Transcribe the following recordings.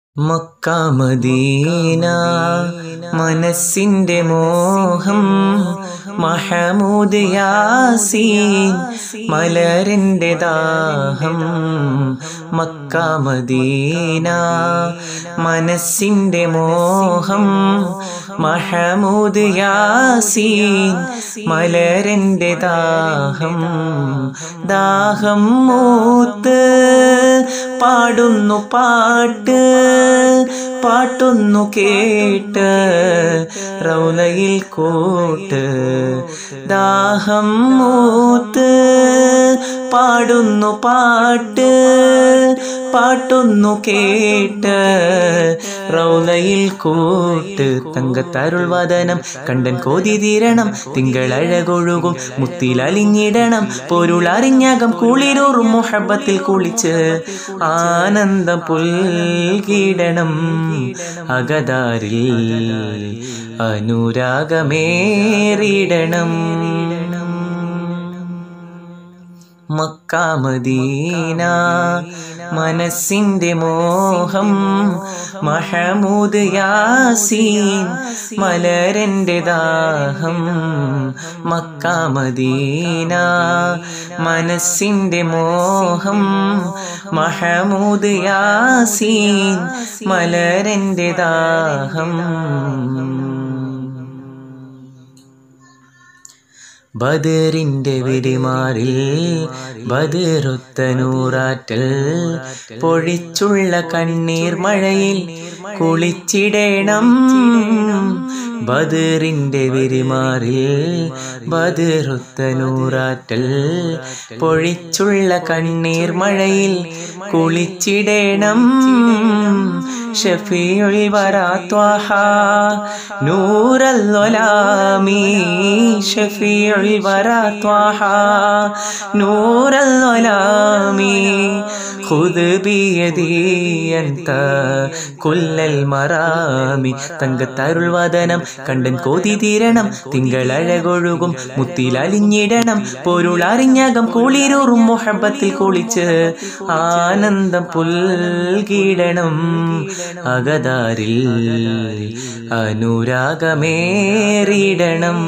Mecca Medina മനസ്സിന്റെ മോഹം മഹമൂദ് യാസീൻ മലരിന്റെ ദാഹം മക്ക മദീന മനസ്സിന്റെ മോഹം മഹമൂദ് യാസീൻ മലരിന്റെ ദാഹം ദാഹം മൂത്ത് പാടുന്നു പാട്ട് പാട്ടൊന്നു കേട്ട് റൗലയിൽ കൂട്ട് ദാഹം മൂത്ത് പാടുന്നു പാട്ട് പാട്ടൊന്നു കേട്ട് റൗലയിൽ കൂട്ട് തങ്കത്തരുൾ വദനം കണ്ടൻ കോതി തീരണം തിങ്കളഴകൊഴുകും മുത്തിലലിഞ്ഞിടണം പൊരുളറിഞ്ഞകം കുളിരൂറും മുഹബത്തിൽ കുളിച്ച് ആനന്ദം പുൽകിടണം അകതാരിൽ അനുരാഗമേറിടണം മക്ക മദീന മനസ്സിന്റെ മോഹം മഹമൂദ് യാസീൻ മലരന്റെ ദാഹം മക്ക മദീന മനസ്സിന്റെ മോഹം മഹമൂദ് യാസീൻ മലരന്റെ ദാഹം ബദറിന്റെ വിരിമാറിൽ ബദറുത്ത നൂറാറ്റൽ പൊഴിച്ചുള്ള കണ്ണീർ മഴയിൽ കുളിച്ചിടണം ബദറിന്റെ വിരിമാറിൽ ബദറുത്ത നൂറാറ്റൽ പൊഴിച്ചുള്ള കണ്ണീർ മഴയിൽ കുളിച്ചിടണം ഷഫീഉൽ വരാത്വഹ നൂറൽ വലാമി ഷഫീഉൽ വരാത്വഹ നൂറൽ വലാമി ഖുദ് ബിയദി അൻത കുല്ലൽ മറാമി തങ്കത്തരുൾ വദനം കണ്ടൻ കോതി തീരണം തിങ്കളഴകൊഴുകും മുത്തിലലിഞ്ഞിടണം പൊരുളറിഞ്ഞകം കുളിരൂറും മുഹബത്തിൽ കുളിച്ച് ആനന്ദം പുൽകിടണം അകതാരിൽ അനുരാഗമേറിടണം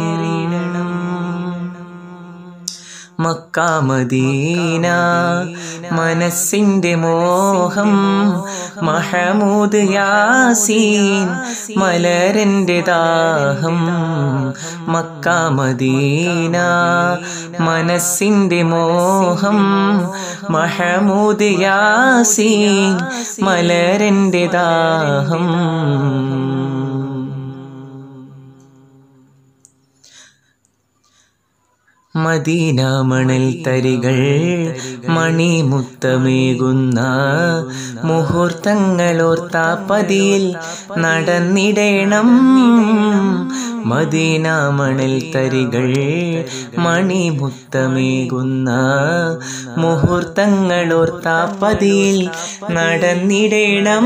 മക്ക മദീന മനസ്സിന്റെ മോഹം മഹമൂദ് യാസീൻ മലരന്റെ ദാഹം മക്ക മദീന മനസ്സിന്റെ മോഹം മഹമൂദ് യാസീൻ മലരന്റെ ദാഹം മദീന മണൽ തരികൾ മണിമുത്തമേകുന്ന മുഹൂർത്തങ്ങളോർത്താപ്പതിയിൽ നടന്നിടണം മദീന മണൽ തരികൾ മണിമുത്തമേകുന്ന മുഹൂർത്തങ്ങളോർത്താപ്പതിയിൽ നടന്നിടണം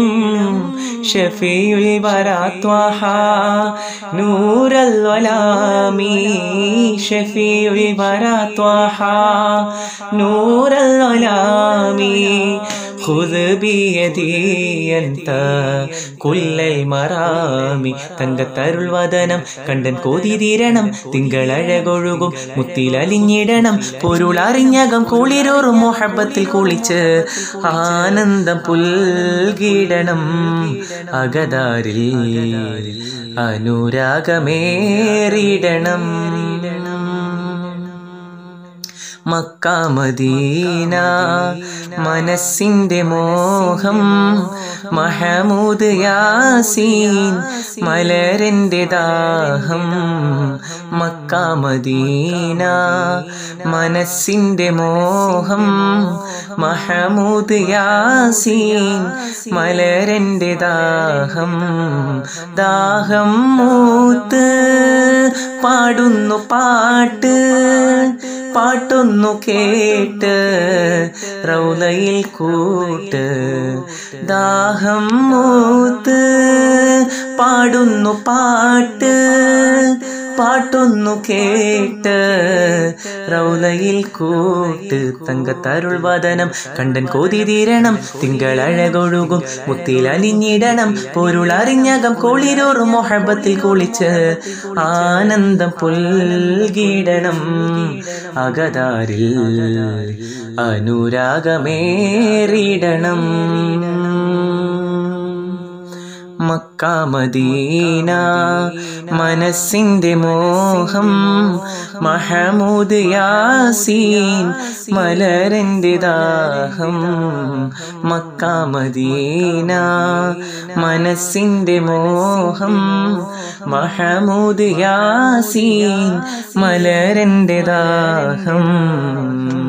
ഷഫീയുൽ വരാത്വഹ നൂറൽ വലാമി ഷഫീയുൽ വരാത്വഹ നൂറൽ വലാമി خذ بيدي أنت كل المرامي തങ്കത്തരുൾ വദനം കണ്ടൻ കോതി തീരണം തിങ്കളഴകൊഴുകും മുത്തിലലിഞ്ഞിടണം പൊരുളറിഞ്ഞകം കുളിരോറും മൊഹബത്തിൽ കുളിച്ച് ആനന്ദം പുൽകിടണം അകതാരിൽ അനുരാഗമേറിടണം മക്ക മദീന മനസ്സിന്റെ മോഹം മഹമൂദ് യാസീൻ മലരന്റെ ദാഹം മക്ക മദീന മനസ്സിന്റെ മോഹം മഹമൂദ് യാസീൻ മലരന്റെ ദാഹം ദാഹം മൂത്ത് പാടുന്നു പാട്ട് പാട്ടൊന്നു കേട്ട് റൗലയിൽ കൂട്ട് ദാഹം മൂത്ത് പാടുന്നു പാട്ട് പാട്ടൊന്നു കേട്ട് റൗലയിൽ കൂട്ട് തങ്കത്തരുൾ വദനം കണ്ടൻ കോതി തീരണം തിങ്കളഴകൊഴുകും മുത്തിൽ അലിഞ്ഞിടണം പൊരുളറിഞ്ഞകം കുളിരോറും മൊഹബത്തിൽ കുളിച്ച് ആനന്ദം പുൽകിടണം അകതാരിൽ അനുരാഗമേറിടണം മക്കാമദീന മനസ്സിന്റെ മോഹം മഹമൂദ് യാസീൻ മലരന്റെ ദാഹം മക്കാമദീന മനസ്സിന്റെ മോഹം മഹമൂദ് യാസീൻ മലരന്റെ ദാഹം